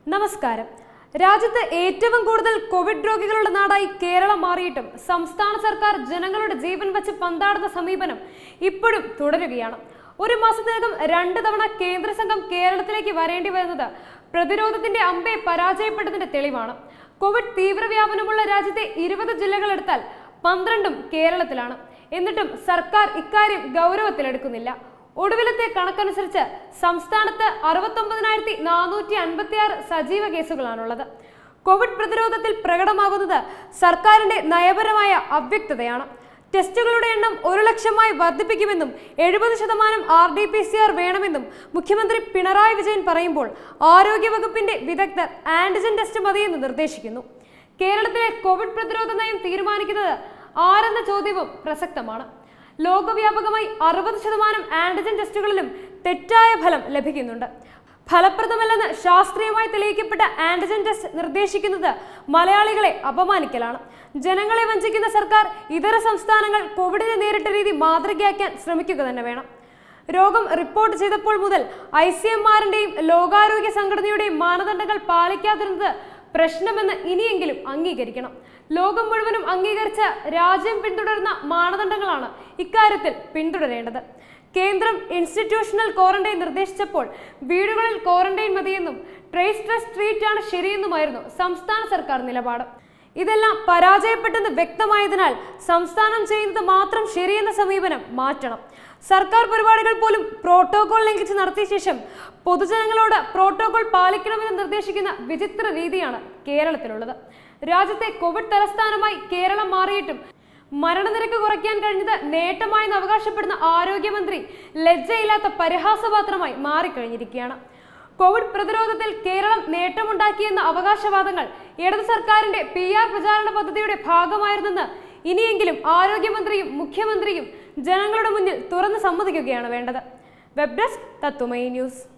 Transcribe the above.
നമസ്കാരം രാജ്യത്ത് ഏറ്റവും കൂടുതൽ കോവിഡ് രോഗികളുടെ നാടായി കേരളം മാറിയിട്ടും സംസ്ഥാന സർക്കാർ ജനങ്ങളുടെ ജീവൻ വെച്ച് പന്താടുന്ന സമീപനം ഇപ്പോഴും തുടരുകയാണ് ഒരു മാസത്തിനകം രണ്ട് തവണ കേന്ദ്ര സംഘം കേരളത്തിലേക്ക് വരേണ്ടി വരുന്നത് പ്രതിരോധത്തിന്റെ അമ്പെ പരാജയപ്പെട്ടതിന്റെ തെളിവാണ് കോവിഡ് തീവ്രവ്യാപനമുള്ള രാജ്യത്തെ ഇരുപത് ജില്ലകൾ എടുത്താൽ പന്ത്രണ്ടും കേരളത്തിലാണ് എന്നിട്ടും സർക്കാർ ഇക്കാര്യം ഗൗരവത്തിലെടുക്കുന്നില്ല ഒടുവിലത്തെ കണക്കനുസരിച്ച് സംസ്ഥാനത്ത് അറുപത്തൊമ്പതിനായിരത്തി നാനൂറ്റി അൻപത്തി ആറ് സജീവ കേസുകളാണുള്ളത് കോവിഡ് പ്രതിരോധത്തിൽ പ്രകടമാകുന്നത് സർക്കാരിന്റെ നയപരമായ അവ്യക്തതയാണ് ടെസ്റ്റുകളുടെ എണ്ണം ഒരു ലക്ഷമായി വർദ്ധിപ്പിക്കുമെന്നും എഴുപത് ശതമാനം R D P C R വേണമെന്നും മുഖ്യമന്ത്രി പിണറായി വിജയൻ പറയുമ്പോൾ ആരോഗ്യവകുപ്പിന്റെ വിദഗ്ധർ ആന്റിജൻ ടെസ്റ്റ് മതിയെന്ന് നിർദ്ദേശിക്കുന്നു കേരളത്തിലെ കോവിഡ് പ്രതിരോധ നയം തീരുമാനിക്കുന്നത് ആരെന്ന ചോദ്യവും പ്രസക്തമാണ് ലോകവ്യാപകമായി അറുപത് ശതമാനം ആന്റിജൻ ടെസ്റ്റുകളിലും തെറ്റായ ഫലം ലഭിക്കുന്നുണ്ട് ഫലപ്രദമല്ലെന്ന് ശാസ്ത്രീയമായി തെളിയിക്കപ്പെട്ട ആന്റിജൻ ടെസ്റ്റ് നിർദ്ദേശിക്കുന്നത് മലയാളികളെ അപമാനിക്കലാണ് ജനങ്ങളെ വഞ്ചിക്കുന്ന സർക്കാർ ഇതര സംസ്ഥാനങ്ങൾ കോവിഡിനെ നേരിട്ട രീതി മാതൃകയാക്കാൻ ശ്രമിക്കുക തന്നെ വേണം രോഗം റിപ്പോർട്ട് ചെയ്തപ്പോൾ മുതൽ ഐ സി എം ആറിന്റെയും ലോകാരോഗ്യ സംഘടനയുടെയും മാനദണ്ഡങ്ങൾ പാലിക്കാതിരുന്നത് പ്രശ്നമെന്ന് ഇനിയെങ്കിലും അംഗീകരിക്കണം ലോകം മുഴുവനും അംഗീകരിച്ച രാജ്യം പിന്തുടരുന്ന മാനദണ്ഡങ്ങളാണ് ഇക്കാര്യത്തിൽ പിന്തുടരേണ്ടത് കേന്ദ്രം ഇൻസ്റ്റിറ്റ്യൂഷണൽ ക്വാറന്റൈൻ നിർദ്ദേശിച്ചപ്പോൾ വീടുകളിൽ ക്വാറന്റൈൻ മതിയെന്നും ട്രേസ് ടെസ്റ്റ് ട്രീറ്റ് ആണ് ശരിയെന്നുമായിരുന്നു സംസ്ഥാന സർക്കാർ നിലപാട് ഇതെല്ലാം പരാജയപ്പെട്ടെന്ന് വ്യക്തമായതിനാൽ സംസ്ഥാനം ചെയ്യുന്നത് മാത്രം ശരിയെന്ന സമീപനം മാറ്റണം സർക്കാർ പരിപാടികൾ പോലും പ്രോട്ടോകോൾ ലംഘിച്ച് നടത്തിയ ശേഷം പൊതുജനങ്ങളോട് പ്രോട്ടോകോൾ പാലിക്കണമെന്ന് നിർദ്ദേശിക്കുന്ന വിചിത്ര രീതിയാണ് കേരളത്തിലുള്ളത് രാജ്യത്തെ കോവിഡ് തലസ്ഥാനമായി കേരളം മാറിയിട്ടും മരണനിരക്ക് കുറയ്ക്കാൻ കഴിഞ്ഞത് നേട്ടമായെന്ന് അവകാശപ്പെടുന്ന ആരോഗ്യമന്ത്രി ലജ്ജയില്ലാത്ത പരിഹാസപാത്രമായി മാറിക്കഴിഞ്ഞിരിക്കുകയാണ് കോവിഡ് പ്രതിരോധത്തിൽ കേരളം നേട്ടമുണ്ടാക്കിയെന്ന അവകാശവാദങ്ങൾ ഇടത് സർക്കാരിന്റെ പി ആർ പ്രചാരണ പദ്ധതിയുടെ ഭാഗമായിരുന്നെന്ന് ഇനിയെങ്കിലും ആരോഗ്യമന്ത്രിയും മുഖ്യമന്ത്രിയും ജനങ്ങളുടെ മുന്നിൽ തുറന്നു സമ്മതിക്കുകയാണ് വേണ്ടത് വെബ് ഡെസ്ക് തത്തുമൈ ന്യൂസ്